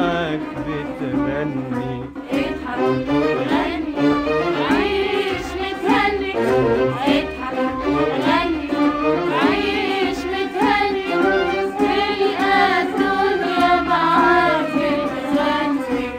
معاك بتغني اضحك غني عيش متهني اضحك غني عيش متهني تلقى الدنيا معاك بتغني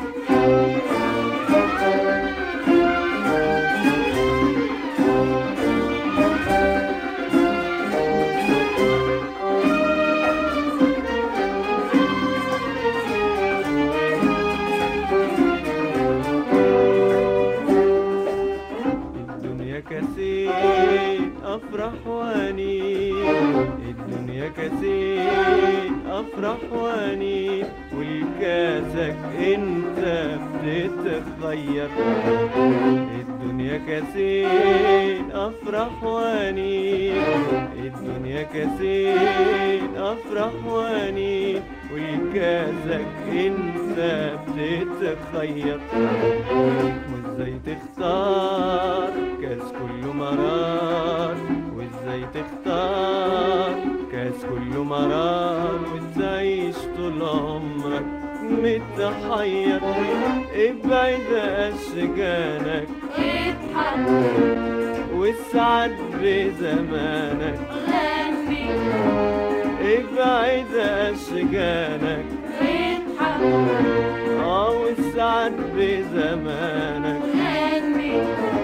الدنيا كاسين افرح وانين الدنيا كاسين افرح وانين والكاسك انت بتتخير الدنيا كاسين افرح وانين الدنيا كاسين افرح وانين والكاسك انت بتتخير وازاي تختار كاس كله مرار وازاي تختار كاس كله مرار وازاي طول عمرك متحير ابعد اشجانك اضحك واسعد بزمانك غني ابعد اشجانك اضحك اه واسعد بزمانك غني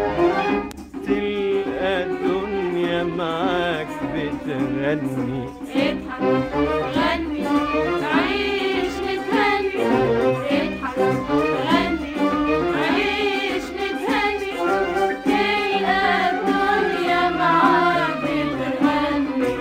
تلقى الدنيا معاك بتغني اضحك غني عيش متهني اضحك غني عيش متهني تلقى الدنيا معاك بتغني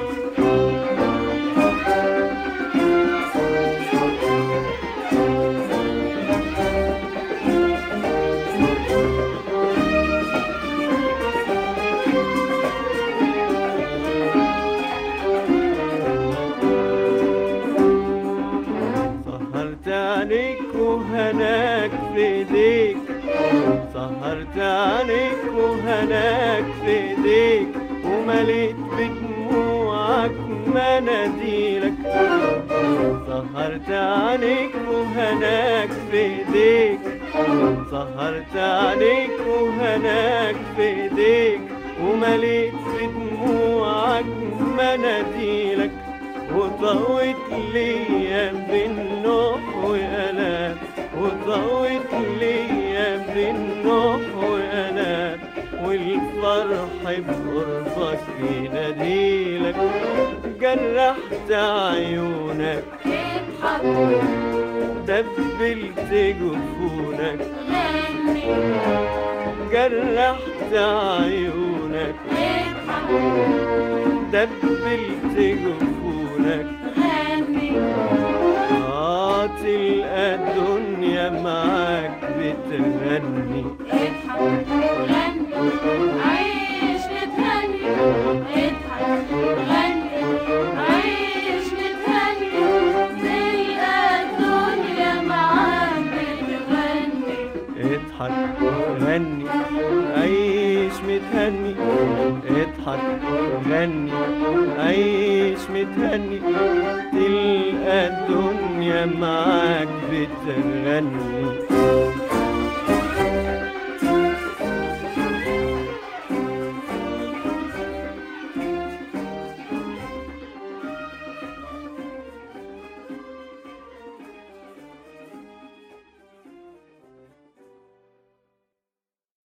سهرت عليك وهناك في ايديك سهرت عليك وهناك في ايديك ومليت بدموعك مناديلك سهرت عليك وهناك في ايديك سهرت عليك وهناك في ايديك ومليت بدموعك مناديلك وطوت ليا بالنوح وألام وطوت ليا بالنوح وألام والفرح بقربك يناديلك جرحت عيونك اضحك دبلت جفونك غني جرحت عيونك اضحك دبلت جفونك غني اه تلقى الدنيا معاك بتغني اضحك غني عيش متهني اضحك غني عيش متهني تلقى الدنيا معاك بتغني اضحك غني عيش متهني اضحك غني عيش متهني تلقى الدنيا معاك بتغني